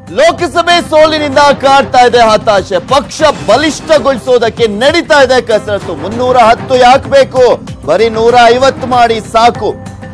ಲೋಕಸಭೆ ಸೋಲಿನಿಂದ ಕಾಡ್ತಾ ಇದೆ ಹತಾಶೆ ಪಕ್ಷ ಬಲಿಷ್ಠಗೊಳಿಸೋದಕ್ಕೆ ನಡೀತಾ ಇದೆ ಕಸರತ್ತು ಮುನ್ನೂರ ಹತ್ತು ಯಾಕೆ ಬೇಕು ಬರೀ ನೂರ ಐವತ್ತು ಮಾಡಿ ಸಾಕು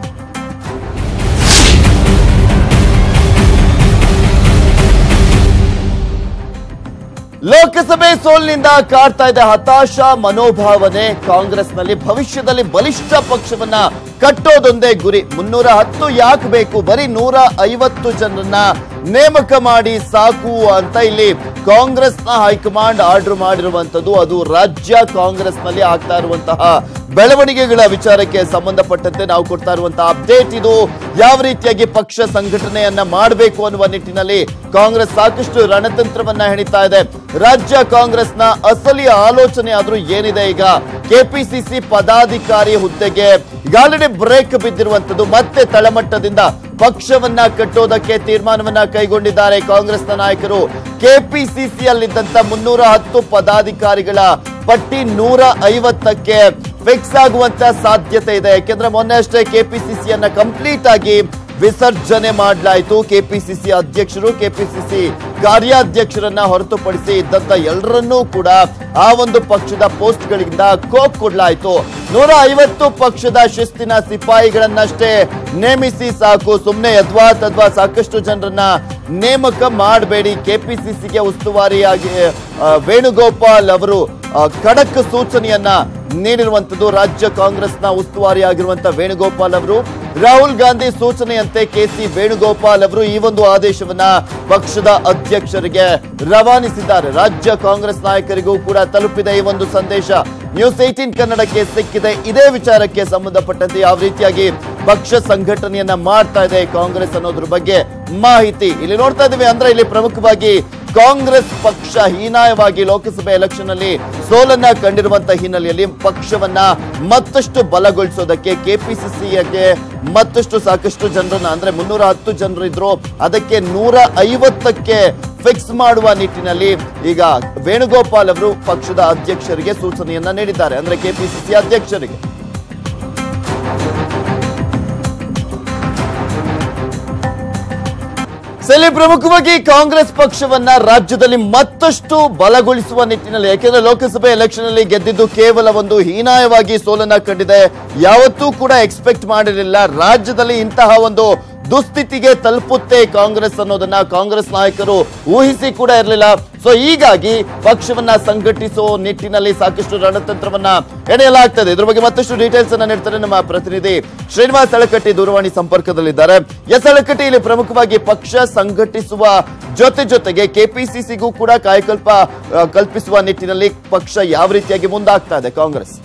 ಲೋಕಸಭೆ ಸೋಲಿನಿಂದ ಕಾಡ್ತಾ ಇದೆ ಹತಾಶ ಮನೋಭಾವನೆ ಕಾಂಗ್ರೆಸ್ನಲ್ಲಿ ಭವಿಷ್ಯದಲ್ಲಿ ಬಲಿಷ್ಠ ಪಕ್ಷವನ್ನ ಕಟ್ಟೋದೊಂದೇ ಗುರಿ ಮುನ್ನೂರ ಹತ್ತು ಯಾಕೆ ಬೇಕು ಬರೀ ನೂರ ಐವತ್ತು ಜನರನ್ನ ನೇಮಕ ಮಾಡಿ ಸಾಕು ಅಂತ ಇಲ್ಲಿ ಕಾಂಗ್ರೆಸ್ನ ಹೈಕಮಾಂಡ್ ಆರ್ಡರ್ ಮಾಡಿರುವಂತದ್ದು ಅದು ರಾಜ್ಯ ಕಾಂಗ್ರೆಸ್ನಲ್ಲಿ ಆಗ್ತಾ ಇರುವಂತಹ ಬೆಳವಣಿಗೆಗಳ ವಿಚಾರಕ್ಕೆ ಸಂಬಂಧಪಟ್ಟಂತೆ ನಾವು ಕೊಡ್ತಾ ಇರುವಂತಹ ಅಪ್ಡೇಟ್ ಇದು ಯಾವ ರೀತಿಯಾಗಿ ಪಕ್ಷ ಸಂಘಟನೆಯನ್ನ ಮಾಡಬೇಕು ಅನ್ನುವ ನಿಟ್ಟಿನಲ್ಲಿ ಕಾಂಗ್ರೆಸ್ ಸಾಕಷ್ಟು ರಣತಂತ್ರವನ್ನ ಹೆಣಿತಾ ಇದೆ ರಾಜ್ಯ ಕಾಂಗ್ರೆಸ್ನ ಅಸಲಿ ಆಲೋಚನೆ ಆದ್ರೂ ಏನಿದೆ ಈಗ ಕೆಪಿಸಿಸಿ ಪದಾಧಿಕಾರಿ ಹುದ್ದೆಗೆ ಈಗ ಆಲ್ರೆಡಿ ಬ್ರೇಕ್ ಬಿದ್ದಿರುವಂತದ್ದು ಮತ್ತೆ ತಳಮಟ್ಟದಿಂದ ಪಕ್ಷವನ್ನ ಕಟ್ಟೋದಕ್ಕೆ ತೀರ್ಮಾನವನ್ನ ಕೈಗೊಂಡಿದ್ದಾರೆ ಕಾಂಗ್ರೆಸ್ನ ನಾಯಕರು ಕೆಪಿಸಿಸಿಯಲ್ಲಿದ್ದಂತ ಮುನ್ನೂರ ಹತ್ತು ಪದಾಧಿಕಾರಿಗಳ ಪಟ್ಟಿ ನೂರ ಐವತ್ತಕ್ಕೆ ಫಿಕ್ಸ್ ಆಗುವಂತ ಸಾಧ್ಯತೆ ಇದೆ ಯಾಕೆಂದ್ರೆ ಮೊನ್ನೆ ಅಷ್ಟೇ ಕೆಪಿಸಿಸಿಯನ್ನ ಕಂಪ್ಲೀಟ್ ಆಗಿ ವಿಸರ್ಜನೆ ಮಾಡಲಾಯಿತು ಕೆಪಿಸಿಸಿ ಅಧ್ಯಕ್ಷರು ಕೆಪಿಸಿಸಿ ಕಾರ್ಯಾಧ್ಯಕ್ಷರನ್ನ ಹೊರತುಪಡಿಸಿ ಇದ್ದಂತ ಎಲ್ಲರನ್ನೂ ಕೂಡ ಆ ಒಂದು ಪಕ್ಷದ ಪೋಸ್ಟ್ಗಳಿಂದ ಕೋಕ್ ಕೊಡ್ಲಾಯಿತು ನೂರ ಐವತ್ತು ಪಕ್ಷದ ಶಿಸ್ತಿನ ಸಿಪಾಯಿಗಳನ್ನಷ್ಟೇ ನೇಮಿಸಿ ಸಾಕು ಸುಮ್ಮನೆ ಯದ್ವಾ ತದ್ವಾ ಸಾಕಷ್ಟು ಜನರನ್ನ ನೇಮಕ ಮಾಡಬೇಡಿ ಕೆಪಿಸಿಸಿಗೆ ಉಸ್ತುವಾರಿಯಾಗಿ ಆ, ವೇಣುಗೋಪಾಲ್ ಅವರು ಆ, ಖಡಕ್ ಸೂಚನೆಯನ್ನ ನೀಡಿರುವಂತದ್ದು ರಾಜ್ಯ ಕಾಂಗ್ರೆಸ್ನ ಉಸ್ತುವಾರಿ ಆಗಿರುವಂತಹ ವೇಣುಗೋಪಾಲ್ ಅವರು ರಾಹುಲ್ ಗಾಂಧಿ ಸೂಚನೆಯಂತೆ ಕೆಸಿ ವೇಣುಗೋಪಾಲ್ ಅವರು ಈ ಒಂದು ಆದೇಶವನ್ನ ಪಕ್ಷದ ಅಧ್ಯಕ್ಷರಿಗೆ ರವಾನಿಸಿದ್ದಾರೆ ರಾಜ್ಯ ಕಾಂಗ್ರೆಸ್ ನಾಯಕರಿಗೂ ಕೂಡ ತಲುಪಿದೆ ಈ ಒಂದು ಸಂದೇಶ ನ್ಯೂಸ್ ಏಟೀನ್ ಕನ್ನಡಕ್ಕೆ ಸಿಕ್ಕಿದೆ ಇದೇ ವಿಚಾರಕ್ಕೆ ಸಂಬಂಧಪಟ್ಟಂತೆ ಯಾವ ರೀತಿಯಾಗಿ ಪಕ್ಷ ಸಂಘಟನೆಯನ್ನ ಮಾಡ್ತಾ ಇದೆ ಕಾಂಗ್ರೆಸ್ ಅನ್ನೋದ್ರ ಬಗ್ಗೆ ಮಾಹಿತಿ ಇಲ್ಲಿ ನೋಡ್ತಾ ಇದ್ದೀವಿ ಅಂದ್ರೆ ಇಲ್ಲಿ ಪ್ರಮುಖವಾಗಿ ಕಾಂಗ್ರೆಸ್ ಪಕ್ಷ ಹೀನಾಯವಾಗಿ ಲೋಕಸಭೆ ಎಲೆಕ್ಷನ್ ಅಲ್ಲಿ ಸೋಲನ್ನ ಕಂಡಿರುವಂತಹ ಹಿನ್ನೆಲೆಯಲ್ಲಿ ಪಕ್ಷವನ್ನ ಮತ್ತಷ್ಟು ಬಲಗೊಳಿಸೋದಕ್ಕೆ ಕೆಪಿಸಿಸಿಗೆ ಮತ್ತಷ್ಟು ಸಾಕಷ್ಟು ಜನರನ್ನ ಅಂದ್ರೆ ಮುನ್ನೂರ ಹತ್ತು ಜನರು ಇದ್ರು ಅದಕ್ಕೆ ನೂರ ಐವತ್ತಕ್ಕೆ ಫಿಕ್ಸ್ ಮಾಡುವ ನಿಟ್ಟಿನಲ್ಲಿ ಈಗ ವೇಣುಗೋಪಾಲ್ ಅವರು ಪಕ್ಷದ ಅಧ್ಯಕ್ಷರಿಗೆ ಸೂಚನೆಯನ್ನ ನೀಡಿದ್ದಾರೆ ಅಂದ್ರೆ ಕೆಪಿಸಿಸಿ ಅಧ್ಯಕ್ಷರಿಗೆ ಸಲಿ ಪ್ರಮುಖವಾಗಿ ಕಾಂಗ್ರೆಸ್ ಪಕ್ಷವನ್ನ ರಾಜ್ಯದಲ್ಲಿ ಮತ್ತಷ್ಟು ಬಲಗೊಳಿಸುವ ನಿಟ್ಟಿನಲ್ಲಿ ಯಾಕೆಂದ್ರೆ ಲೋಕಸಭೆ ಎಲೆಕ್ಷನ್ ಅಲ್ಲಿ ಗೆದ್ದಿದ್ದು ಕೇವಲ ಒಂದು ಹೀನಾಯವಾಗಿ ಸೋಲನ್ನ ಕಂಡಿದೆ ಯಾವತ್ತೂ ಕೂಡ ಎಕ್ಸ್ಪೆಕ್ಟ್ ಮಾಡಿರಲಿಲ್ಲ ರಾಜ್ಯದಲ್ಲಿ ಇಂತಹ ಒಂದು ದುಸ್ಥಿತಿಗೆ ತಲುಪುತ್ತೆ ಕಾಂಗ್ರೆಸ್ ಅನ್ನೋದನ್ನ ಕಾಂಗ್ರೆಸ್ ನಾಯಕರು ಊಹಿಸಿ ಕೂಡ ಇರಲಿಲ್ಲ ಸೊ ಹೀಗಾಗಿ ಪಕ್ಷವನ್ನ ಸಂಘಟಿಸುವ ನಿಟ್ಟಿನಲ್ಲಿ ಸಾಕಷ್ಟು ರಣತಂತ್ರವನ್ನ ಎಣೆಯಲಾಗ್ತದೆ ಇದ್ರ ಬಗ್ಗೆ ಮತ್ತಷ್ಟು ಡೀಟೇಲ್ಸ್ ಅನ್ನ ನೀಡ್ತಾರೆ ನಮ್ಮ ಪ್ರತಿನಿಧಿ ಶ್ರೀನಿವಾಸ್ ಅಳಕಟ್ಟಿ ದೂರವಾಣಿ ಸಂಪರ್ಕದಲ್ಲಿದ್ದಾರೆ ಎಸ್ ಅಳಕಟ್ಟಿ ಇಲ್ಲಿ ಪ್ರಮುಖವಾಗಿ ಪಕ್ಷ ಸಂಘಟಿಸುವ ಜೊತೆ ಜೊತೆಗೆ ಕೆಪಿಸಿಸಿಗೂ ಕೂಡ ಕಾಯಕಲ್ಪ ಆ, ಕಲ್ಪಿಸುವ ನಿಟ್ಟಿನಲ್ಲಿ ಪಕ್ಷ ಯಾವ ರೀತಿಯಾಗಿ ಮುಂದಾಗ್ತಾ ಇದೆ ಕಾಂಗ್ರೆಸ್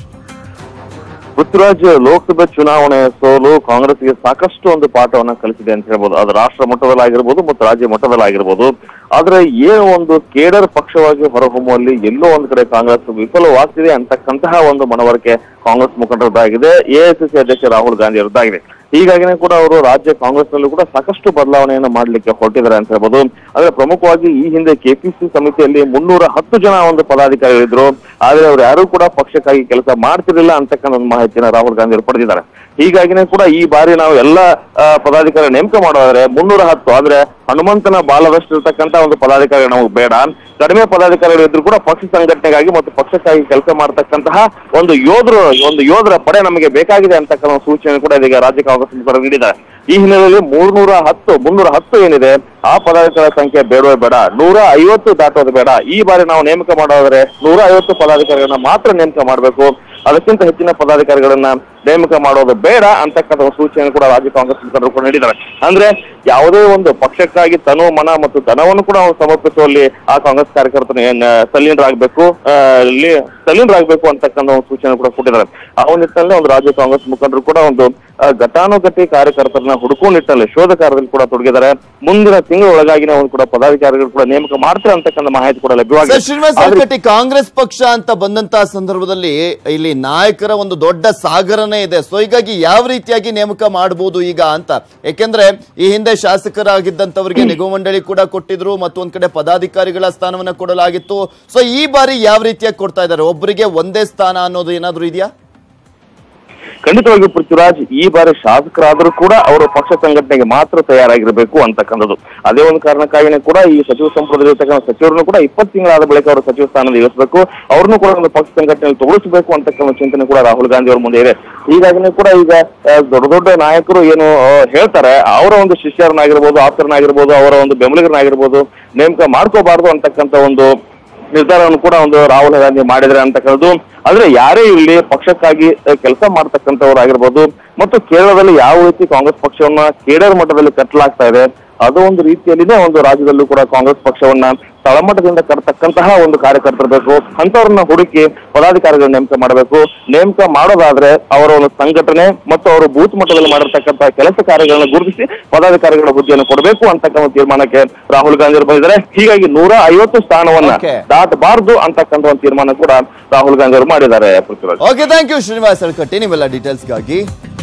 ಪೃಥ್ವಿರಾಜ್ ಲೋಕಸಭೆ ಚುನಾವಣೆಯ ಸೋಲು ಕಾಂಗ್ರೆಸ್ಗೆ ಸಾಕಷ್ಟು ಒಂದು ಪಾಠವನ್ನ ಕಲಿಸಿದೆ ಅಂತ ಹೇಳ್ಬೋದು ಅದು ರಾಷ್ಟ್ರ ಮಟ್ಟದಲ್ಲಾಗಿರ್ಬೋದು ಮತ್ತು ರಾಜ್ಯ ಮಟ್ಟದಲ್ಲಾಗಿರ್ಬೋದು ಆದ್ರೆ ಏನು ಒಂದು ಕೇಡರ್ ಪಕ್ಷವಾಗಿ ಹೊರಹೊಮ್ಮುವಲ್ಲಿ ಎಲ್ಲೋ ಒಂದು ಕಡೆ ಕಾಂಗ್ರೆಸ್ ವಿಫಲವಾಗ್ತಿದೆ ಅಂತಕ್ಕಂತಹ ಒಂದು ಮನವರಿಕೆ ಕಾಂಗ್ರೆಸ್ ಮುಖಂಡರದ್ದಾಗಿದೆ ಎಐಸಿಸಿ ಅಧ್ಯಕ್ಷ ರಾಹುಲ್ ಗಾಂಧಿ ಅವರದ್ದಾಗಿದೆ ಹೀಗಾಗಿನೇ ಕೂಡ ಅವರು ರಾಜ್ಯ ಕಾಂಗ್ರೆಸ್ ನಲ್ಲೂ ಕೂಡ ಸಾಕಷ್ಟು ಬದಲಾವಣೆಯನ್ನು ಮಾಡ್ಲಿಕ್ಕೆ ಹೊರಟಿದ್ದಾರೆ ಅಂತ ಹೇಳ್ಬೋದು ಆದ್ರೆ ಪ್ರಮುಖವಾಗಿ ಈ ಹಿಂದೆ ಕೆಪಿಸಿ ಸಮಿತಿಯಲ್ಲಿ ಮುನ್ನೂರ ಹತ್ತು ಜನ ಒಂದು ಪದಾಧಿಕಾರಿಗಳಿದ್ರು ಆದ್ರೆ ಅವ್ರು ಯಾರು ಕೂಡ ಪಕ್ಷಕ್ಕಾಗಿ ಕೆಲಸ ಮಾಡ್ತಿರ್ಲಿಲ್ಲ ಅಂತಕ್ಕಂಥ ಒಂದು ಮಾಹಿತಿನ ರಾಹುಲ್ ಗಾಂಧಿ ಅವರು ಪಡೆದಿದ್ದಾರೆ ಹೀಗಾಗಿನೇ ಕೂಡ ಈ ಬಾರಿ ನಾವು ಎಲ್ಲ ಆ, ಪದಾಧಿಕಾರಿ ನೇಮಕ ಮಾಡೋದಾದ್ರೆ ಮುನ್ನೂರ ಹತ್ತು ಆದ್ರೆ ಹನುಮಂತನ ಬಾಲದಷ್ಟು ಇರ್ತಕ್ಕಂತ ಒಂದು ಪದಾಧಿಕಾರಿ ನಮಗೆ ಬೇಡ ಕಡಿಮೆ ಪದಾಧಿಕಾರಿಗಳು ಇದ್ರು ಕೂಡ ಪಕ್ಷ ಸಂಘಟನೆಗಾಗಿ ಮತ್ತು ಪಕ್ಷಕ್ಕಾಗಿ ಕೆಲಸ ಮಾಡತಕ್ಕಂತಹ ಒಂದು ಯೋಧರು ಒಂದು ಯೋಧರ ಪಡೆ ನಮಗೆ ಬೇಕಾಗಿದೆ ಅಂತಕ್ಕಂಥ ಒಂದು ಸೂಚನೆ ಕೂಡ ಇದೀಗ ರಾಜ್ಯ ಕಾಂಗ್ರೆಸ್ ಮುಖಂಡರು ನೀಡಿದ್ದಾರೆ ಈ ಹಿನ್ನೆಲೆಯಲ್ಲಿ ಮೂರ್ನೂರ ಹತ್ತು ಮುನ್ನೂರ ಹತ್ತು ಏನಿದೆ ಆ ಪದಾಧಿಕಾರಿಗಳ ಸಂಖ್ಯೆ ಬೇಡವೇ ಬೇಡ ನೂರ ಐವತ್ತು ದಾಟೋದು ಬೇಡ ಈ ಬಾರಿ ನಾವು ನೇಮಕ ಮಾಡೋದಾದ್ರೆ ನೂರ ಐವತ್ತು ಪದಾಧಿಕಾರಿಗಳನ್ನ ಮಾತ್ರ ನೇಮಕ ಮಾಡಬೇಕು ಅದಕ್ಕಿಂತ ಹೆಚ್ಚಿನ ಪದಾಧಿಕಾರಿಗಳನ್ನ ನೇಮಕ ಮಾಡೋದು ಬೇಡ ಅಂತಕ್ಕಂಥ ಒಂದು ಸೂಚನೆ ಕೂಡ ರಾಜ್ಯ ಕಾಂಗ್ರೆಸ್ ಮುಖಂಡರು ಕೂಡ ನೀಡಿದ್ದಾರೆ ಅಂದ್ರೆ ಯಾವುದೇ ಒಂದು ಪಕ್ಷಕ್ಕಾಗಿ ತನು ಮನ ಮತ್ತು ಧನವನ್ನು ಕೂಡ ಅವ್ರು ಸಮರ್ಪಿಸುವಲ್ಲಿ ಆ ಕಾಂಗ್ರೆಸ್ ಕಾರ್ಯಕರ್ತರು ಏನ್ ತಲ್ಲೀನರಾಗಬೇಕು ತಲ್ಲೀನರಾಗಬೇಕು ಅಂತಕ್ಕಂಥ ಒಂದು ಸೂಚನೆ ಕೂಡ ಕೊಟ್ಟಿದ್ದಾರೆ ಆ ಒಂದು ನಿಟ್ಟಿನಲ್ಲಿ ಒಂದು ರಾಜ್ಯ ಕಾಂಗ್ರೆಸ್ ಮುಖಂಡರು ಕೂಡ ಒಂದು ಆ, ಘಟಾನುಘಟಿ ಕಾರ್ಯಕರ್ತರನ್ನ ಹುಡುಕೋ ನಿಟ್ಟಲ್ಲಿ ಶೋಧ ಕಾರ್ಯದಲ್ಲಿ ಕೂಡ ತೊಡಗಿದ್ದಾರೆ ಮುಂದಿನ ತಿಂಗಳ ಒಳಗಾಗಿನ ಒಂದು ಕೂಡ ಪದಾಧಿಕಾರಿಗಳು ಕೂಡ ನೇಮಕ ಮಾಡ್ತಾರೆ ಅಂತಕ್ಕಂಥ ಮಾಹಿತಿ ಕೂಡ ಸರ್ ಲಭ್ಯವಾಗಿದೆ ಶ್ರೀನಿವಾಸ್ ಆದ್ರೆ- ಅಳಕಟ್ಟಿ ಕಾಂಗ್ರೆಸ್ ಪಕ್ಷ ಅಂತ ಬಂದಂತಹ ಸಂದರ್ಭದಲ್ಲಿ ಇಲ್ಲಿ ನಾಯಕರ ಒಂದು ದೊಡ್ಡ ಸಾಗರನೇ ಇದೆ ಸೊ ಹೀಗಾಗಿ ಯಾವ ರೀತಿಯಾಗಿ ನೇಮಕ ಮಾಡಬಹುದು ಈಗ ಅಂತ ಯಾಕೆಂದ್ರೆ ಈ ಹಿಂದೆ ಶಾಸಕರಾಗಿದ್ದಂತವರಿಗೆ ನಿಗಮ ಮಂಡಳಿ ಕೂಡ ಕೊಟ್ಟಿದ್ರು ಮತ್ತೊಂದ್ ಕಡೆ ಪದಾಧಿಕಾರಿಗಳ ಸ್ಥಾನವನ್ನ ಕೊಡಲಾಗಿತ್ತು ಸೊ ಈ ಬಾರಿ ಯಾವ ರೀತಿಯಾಗಿ ಕೊಡ್ತಾ ಇದ್ದಾರೆ ಒಬ್ಬರಿಗೆ ಒಂದೇ ಸ್ಥಾನ ಅನ್ನೋದು ಏನಾದ್ರೂ ಇದೆಯಾ ಖಂಡಿತವಾಗಿಯೂ ಪೃಥ್ವಿರಾಜ್ ಈ ಬಾರಿ ಶಾಸಕರಾದರೂ ಕೂಡ ಅವರು ಪಕ್ಷ ಸಂಘಟನೆಗೆ ಮಾತ್ರ ತಯಾರಾಗಿರಬೇಕು ಅಂತಕ್ಕಂಥದ್ದು ಅದೇ ಒಂದು ಕಾರಣಕ್ಕಾಗಿನೇ ಕೂಡ ಈ ಸಚಿವ ಸಂಪುಟದಲ್ಲಿರ್ತಕ್ಕಂಥ ಸಚಿವರನ್ನು ಕೂಡ ಇಪ್ಪತ್ತು ತಿಂಗಳಾದ ಬಳಿಕ ಅವರು ಸಚಿವ ಸ್ಥಾನದಲ್ಲಿ ಇರಿಸಬೇಕು ಅವ್ರನ್ನು ಕೂಡ ಒಂದು ಪಕ್ಷ ಸಂಘಟನೆಯಲ್ಲಿ ತೊಡಗಿಸಬೇಕು ಅಂತಕ್ಕಂಥ ಚಿಂತನೆ ಕೂಡ ರಾಹುಲ್ ಗಾಂಧಿ ಅವರ ಮುಂದೆ ಇದೆ ಹೀಗಾಗಿನೇ ಕೂಡ ಈಗ ಆ, ದೊಡ್ಡ ದೊಡ್ಡ ನಾಯಕರು ಏನು ಆ, ಹೇಳ್ತಾರೆ ಅವರ ಒಂದು ಶಿಷ್ಯರನ್ನಾಗಿರ್ಬೋದು ಆಪ್ತರನ್ನಾಗಿರ್ಬೋದು ಅವರ ಒಂದು ಬೆಂಬಲಿಗರನ್ನಾಗಿರ್ಬೋದು ನೇಮಕ ಮಾಡ್ಕೋಬಾರ್ದು ಅಂತಕ್ಕಂಥ ಒಂದು ನಿರ್ಧಾರವನ್ನು ಕೂಡ ಒಂದು ರಾಹುಲ್ ಗಾಂಧಿ ಮಾಡಿದ್ರೆ ಅಂತಕ್ಕಂಥದ್ದು ಆದ್ರೆ ಯಾರೇ ಇಲ್ಲಿ ಪಕ್ಷಕ್ಕಾಗಿ ಕೆಲಸ ಮಾಡ್ತಕ್ಕಂಥವ್ರು ಆಗಿರ್ಬೋದು ಮತ್ತು ಕೇರಳದಲ್ಲಿ ಯಾವ ರೀತಿ ಕಾಂಗ್ರೆಸ್ ಪಕ್ಷವನ್ನ ಕೇಡರ್ ಮಟ್ಟದಲ್ಲಿ ಕಟ್ಟಲಾಗ್ತಾ ಇದೆ ಅದು ಒಂದು ರೀತಿಯಲ್ಲಿನೇ ಒಂದು ರಾಜ್ಯದಲ್ಲೂ ಕೂಡ ಕಾಂಗ್ರೆಸ್ ಪಕ್ಷವನ್ನ ತಳಮಟ್ಟದಿಂದ ಕಟ್ಟತಕ್ಕಂತಹ ಒಂದು ಕಾರ್ಯಕರ್ತರು ಬೇಕು ಅಂತವ್ರನ್ನ ಹುಡುಕಿ ಪದಾಧಿಕಾರಿಗಳ ನೇಮಕ ಮಾಡಬೇಕು ನೇಮಕ ಮಾಡೋದಾದ್ರೆ ಅವರ ಒಂದು ಸಂಘಟನೆ ಮತ್ತು ಅವರು ಬೂತ್ ಮಟ್ಟದಲ್ಲಿ ಮಾಡಿರ್ತಕ್ಕಂತಹ ಕೆಲಸ ಕಾರ್ಯಗಳನ್ನ ಗುರುತಿಸಿ ಪದಾಧಿಕಾರಿಗಳ ಹುದ್ದೆಯನ್ನು ಕೊಡಬೇಕು ಅಂತಕ್ಕಂಥ ತೀರ್ಮಾನಕ್ಕೆ ರಾಹುಲ್ ಗಾಂಧಿ ಅವರು ಬಂದಿದ್ದಾರೆ ಹೀಗಾಗಿ ನೂರ ಐವತ್ತು ಸ್ಥಾನವನ್ನ Okay. ದಾಟಬಾರದು ಅಂತಕ್ಕಂಥ ಒಂದು ತೀರ್ಮಾನ ಕೂಡ ರಾಹುಲ್ ಗಾಂಧಿ ಅವರು ಮಾಡಿದ್ದಾರೆ Prithviraj okay thank you Srinivas Alkatti ನಿಮ್ಮೆಲ್ಲ ಡೀಟೇಲ್ಸ್ಗಾಗಿ